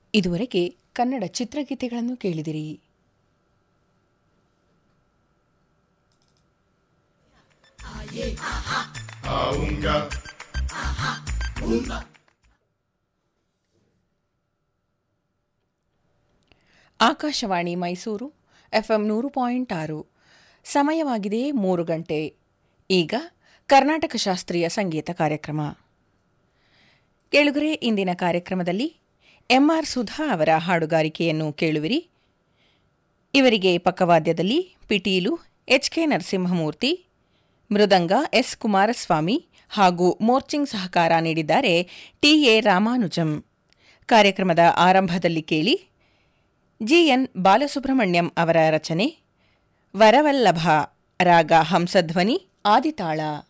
ಇದುವರೆಗೆ ಕನ್ನಡ ಚಿತ್ರಗೀತೆಗಳನ್ನು ಕೇಳಿದಿರಿ ಆಕಾಶವಾಣಿ ಮೈಸೂರು ಎಫ್ಎಂ ನೂರು ಪಾಯಿಂಟ್ ಆರು ಸಮಯವಾಗಿದೆ ಮೂರು ಗಂಟೆ ಈಗ ಕರ್ನಾಟಕ ಶಾಸ್ತ್ರೀಯ ಸಂಗೀತ ಕಾರ್ಯಕ್ರಮ ಕೇಳುಗರೆ ಇಂದಿನ ಕಾರ್ಯಕ್ರಮದಲ್ಲಿ ಎಂಆರ್ ಸುಧಾ ಅವರ ಹಾಡುಗಾರಿಕೆಯನ್ನು ಕೇಳುವಿರಿ ಇವರಿಗೆ ಪಕ್ಕವಾದ್ಯದಲ್ಲಿ ಪಿಟೀಲು ಎಚ್ಕೆ ನರಸಿಂಹಮೂರ್ತಿ ಮೃದಂಗ ಎಸ್ ಕುಮಾರಸ್ವಾಮಿ ಹಾಗೂ ಮೋರ್ಚಿಂಗ್ ಸಹಕಾರ ನೀಡಿದ್ದಾರೆ ಟಿಎ ರಾಮಾನುಜಂ ಕಾರ್ಯಕ್ರಮದ ಆರಂಭದಲ್ಲಿ ಕೇಳಿ ಜಿಎನ್ ಬಾಲಸುಬ್ರಹ್ಮಣ್ಯಂ ಅವರ ರಚನೆ ವರವಲ್ಲಭ ರಾಗ ಹಂಸಧ್ವನಿ ಆದಿತಾಳ